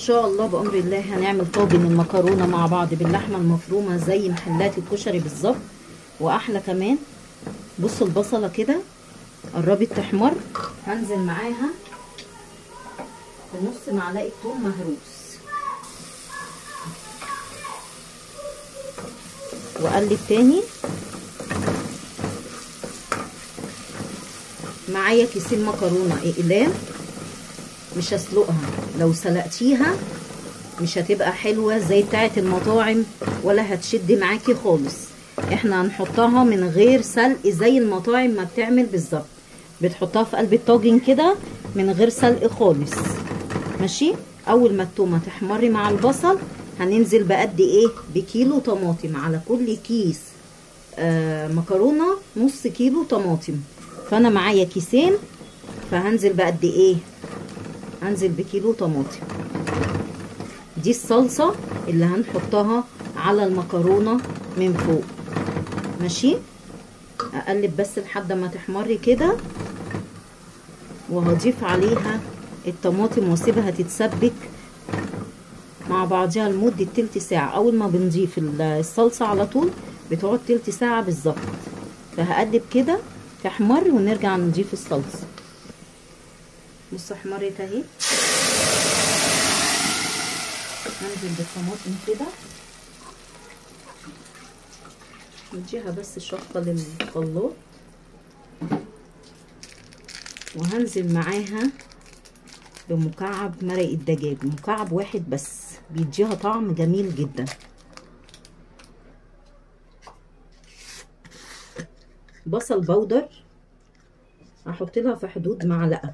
شاء الله بامر الله هنعمل طاجن المكرونه مع بعض باللحمه المفرومه زي محلات الكشري بالظبط واحلى كمان بصوا البصله كده قربت تحمر هنزل معاها بنص معلقه ثوم مهروس واقلب تاني معايا كيسين مكرونه اقلام مش هسلقها لو سلقتيها مش هتبقى حلوه زي بتاعه المطاعم ولا هتشد معاكي خالص احنا هنحطها من غير سلق زي المطاعم ما بتعمل بالظبط بتحطها في قلب الطاجن كده من غير سلق خالص ماشي اول ما التومه تحمري مع البصل هننزل بقد ايه بكيلو طماطم على كل كيس آه مكرونه نص كيلو طماطم فانا معايا كيسين فهنزل بقد ايه هنزل بكيلو طماطم دي الصلصه اللي هنحطها على المكرونه من فوق ماشي اقلب بس لحد ما تحمري كده وهضيف عليها الطماطم واسيبها تتسبك مع بعضها لمدة تلت ساعة أول ما بنضيف الصلصة على طول بتقعد تلت ساعة بالظبط فهقلب كده تحمر ونرجع نضيف الصلصة بصوا احمرت اهي هنزل بالطماطم كده نديها بس شفطة للخلاط وهنزل معاها بمكعب مرق الدجاج مكعب واحد بس بيديها طعم جميل جدا بصل بودر هحط لها في حدود معلقه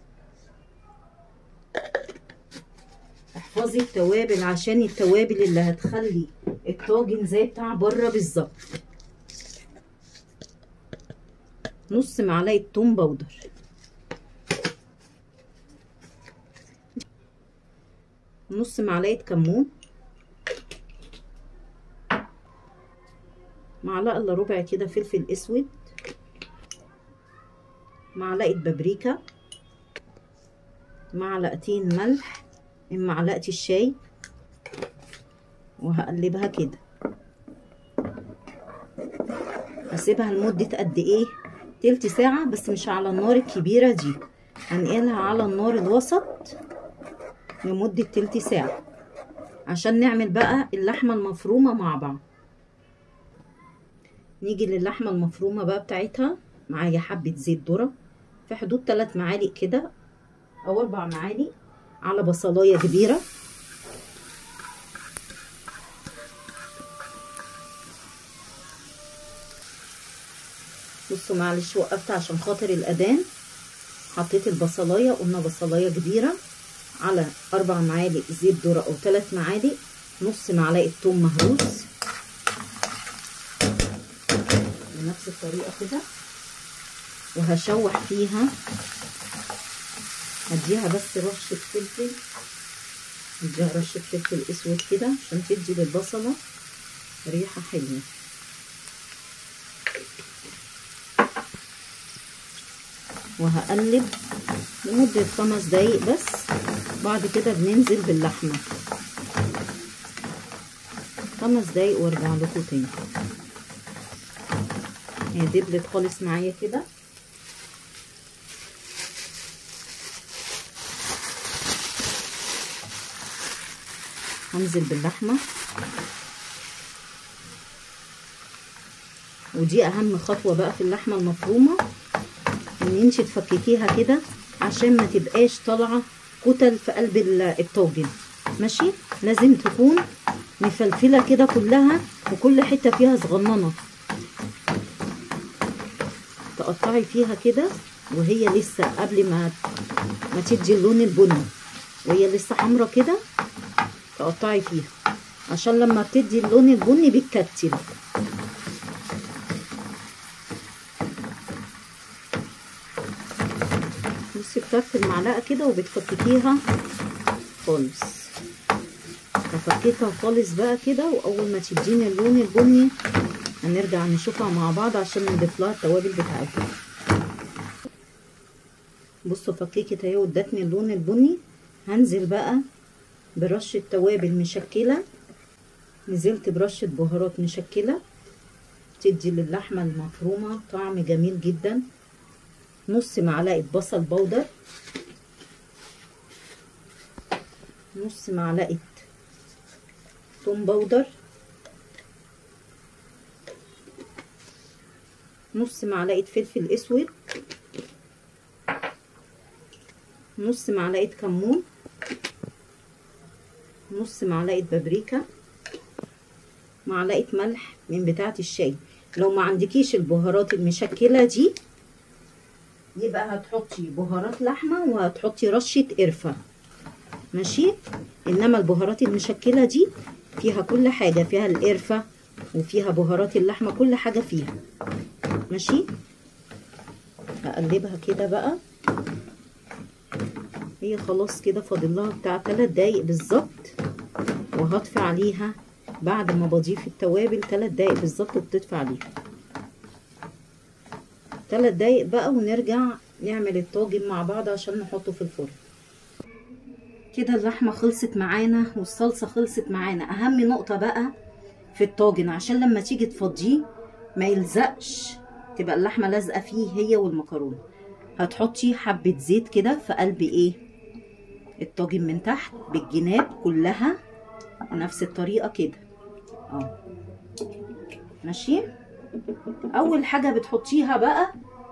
احفظي التوابل عشان التوابل اللي هتخلي الطاجن زي بتاع بره بالظبط نص معلقه توم بودر نص معلقه كمون معلقه الا ربع كده فلفل اسود معلقه بابريكا معلقتين ملح من معلقه الشاي وهقلبها كده هسيبها لمده قد ايه تلت ساعه بس مش على النار الكبيره دي هنقلها على النار الوسط لمدة تلت ساعة عشان نعمل بقى اللحمة المفرومة مع بعض نيجي للحمة المفرومة بقى بتاعتها معايا حبة زيت ذرة في حدود تلات معالق كده أو أربع معالق على بصلاية كبيرة بصوا معلش وقفت عشان خاطر الأذان حطيت البصلاية قلنا بصلاية كبيرة على اربع معالق زيت ذره او ثلاث معالق نص معلقه ثوم مهروس بنفس الطريقه كده وهشوح فيها هديها بس رشه فلفل هديها رشه فلفل اسود كده عشان تدي للبصله ريحه حلوه وهقلب لمدة خمس دقايق بس بعد كده بننزل باللحمة خمس دقايق وارجع لكم تاني هي دبلت خالص معايا كده هنزل باللحمة ودي اهم خطوة بقى في اللحمة المفرومة ان انت تفككيها كده عشان ما تبقاش طالعه كتل في قلب الطاجن ماشي لازم تكون مفلفله كده كلها وكل حته فيها صغننه تقطعي فيها كده وهي لسه قبل ما ما تدي اللون البني وهي لسه حمرا كده تقطعي فيها عشان لما بتدي اللون البني بتكتل بصي بطرف المعلقه كده وبتفككيها خالص ففكيتها خالص بقى كده واول ما تديني اللون البني هنرجع نشوفها مع بعض عشان نضيف لها التوابل بتاعتها بصوا فكيكت اهي وادتني اللون البني هنزل بقى برشة توابل مشكلة نزلت برشة بهارات مشكلة تدي للحمة المفرومة طعم جميل جدا نص معلقة بصل بودر نص معلقة توم بودر نص معلقة فلفل اسود نص معلقة كمون نص معلقة بابريكا معلقة ملح من بتاعة الشاي لو ما عندكيش البهارات المشكلة دي يبقى هتحطي بهارات لحمة وهتحطي رشة قرفة ماشي انما البهارات المشكلة دي فيها كل حاجة فيها القرفة وفيها بهارات اللحمة كل حاجة فيها ماشي هقلبها كده بقى هي خلاص كده فاضل لها بتاع 3 دقايق بالظبط وهطفي عليها بعد ما بضيف التوابل 3 دقايق بالظبط بتطفي عليها 3 دقايق بقى ونرجع نعمل الطاجن مع بعض عشان نحطه في الفرن كده اللحمه خلصت معانا والصلصه خلصت معانا اهم نقطه بقى في الطاجن عشان لما تيجي تفضيه ما يلزقش تبقى اللحمه لازقه فيه هي والمكرونه هتحطي حبه زيت كده في قلب ايه الطاجن من تحت بالجناب كلها نفس الطريقه كده اه ماشي اول حاجه بتحطيها بقى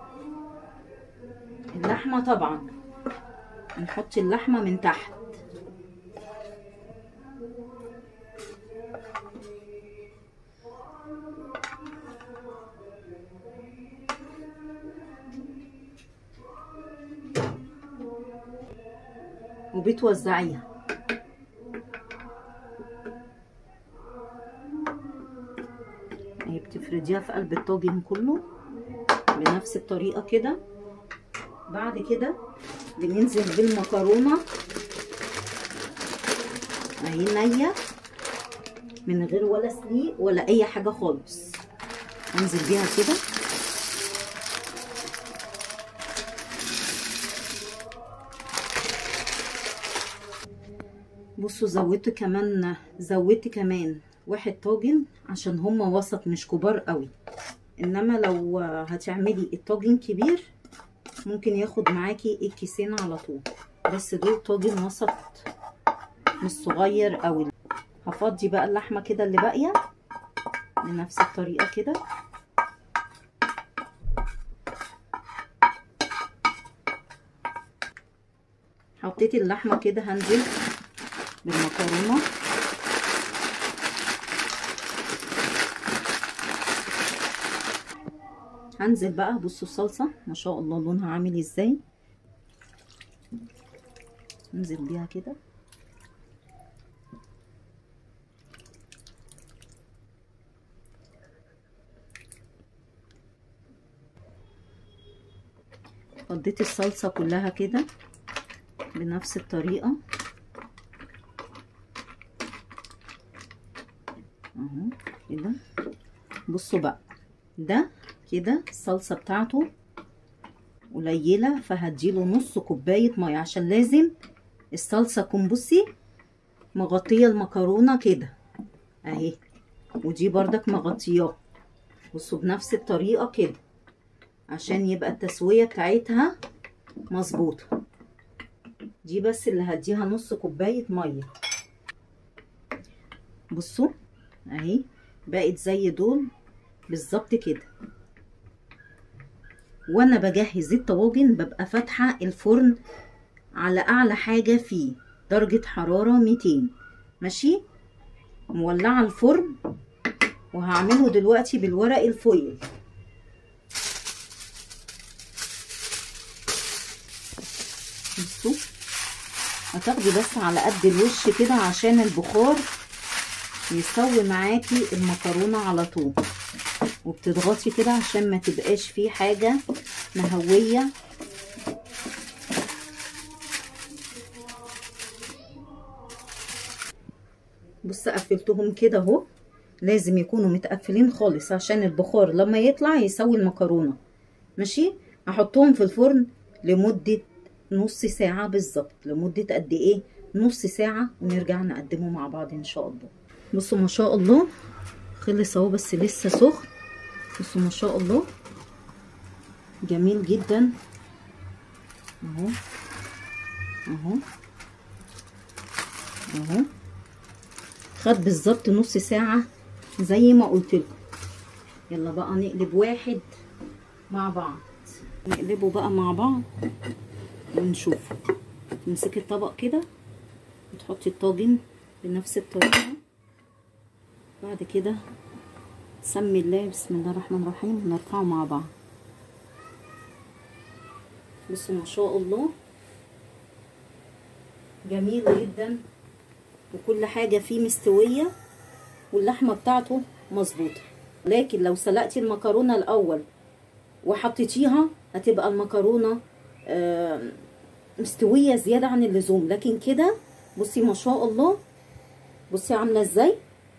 اللحمه طبعا نحط اللحمه من تحت وبتوزعيها اهي بتفرديها في قلب الطاجن كله بنفس الطريقة كده بعد كده بننزل بالمكرونة اهي نية من غير ولا سليق ولا اي حاجة خالص انزل بيها كده بصوا زودت كمان زودت كمان واحد طاجن عشان هما وسط مش كبار قوي انما لو هتعملي الطاجن كبير ممكن ياخد معاكي الكيسين على طول بس دول طاجن وسط مش صغير قوي هفضي بقى اللحمه كده اللي باقيه بنفس الطريقه كده حطيت اللحمه كده هنزل بالمكرونه هنزل بقى بصوا الصلصه ما شاء الله لونها عامل ازاي انزل بيها كده فضيت الصلصه كلها كده بنفس الطريقه اهو كده بصوا بقى ده كده الصلصه بتاعته قليله فهديله نص كوبايه ميه عشان لازم الصلصه تكون بصي مغطيه المكرونه كده اهي ودي بردك مغطياه بصوا بنفس الطريقه كده عشان يبقى التسويه بتاعتها مظبوطه دي بس اللي هديها نص كوبايه ميه بصوا اهي بقت زي دول بالظبط كده وانا بجهز الطواجن ببقى فاتحه الفرن على اعلى حاجه فيه درجه حراره 200 ماشي مولعه الفرن وهعمله دلوقتي بالورق الفويل بصوا هتاخدي بس على قد الوش كده عشان البخار يسوي معاكي المكرونه على طول وبتضغطي كده عشان ما تبقاش فيه حاجه مهويه بص قفلتهم كده اهو لازم يكونوا متقفلين خالص عشان البخار لما يطلع يسوي المكرونه ماشي هحطهم في الفرن لمده نص ساعه بالظبط لمده قد ايه نص ساعة ونرجع نقدمه مع بعض ان شاء الله بصوا ما شاء الله خلص اهو بس لسه سخن بصوا ما شاء الله جميل جدا اهو اهو اهو خد بالظبط نص ساعة زي ما قلت لكم يلا بقى نقلب واحد مع بعض نقلبه بقى مع بعض ونشوفه تمسكي الطبق كده وتحطي الطاجن بنفس الطريقة بعد كده سمي الله بسم الله الرحمن الرحيم ونرفعه مع بعض بصوا ما شاء الله جميل جدا وكل حاجة فيه مستوية واللحمة بتاعته مظبوطة لكن لو سلقتي المكرونة الأول وحطيتيها هتبقى المكرونة مستوية زيادة عن اللزوم لكن كده بصي ما شاء الله بصي عاملة ازاي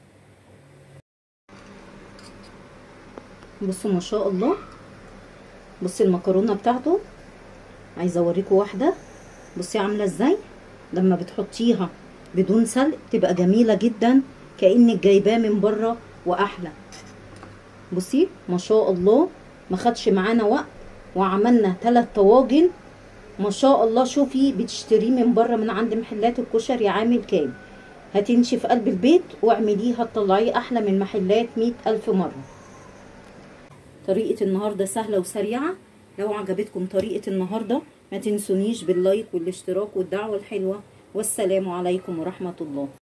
بصوا ما شاء الله بصي المكرونة بتاعته عايزة اوريكم واحدة بصي عاملة ازاي لما بتحطيها بدون سلق تبقى جميلة جدا كأنك جايباه من بره واحلى بصي ما شاء الله ما خدش معانا وقت وعملنا ثلاث طواجن ما شاء الله شوفي بتشتريه من بره من عند محلات الكشري عامل كام هتنشي في قلب البيت واعمليها تطلعيه احلى من محلات مئة الف مرة طريقة النهاردة سهلة وسريعة لو عجبتكم طريقة النهاردة ما تنسونيش باللايك والاشتراك والدعوة الحلوة والسلام عليكم ورحمة الله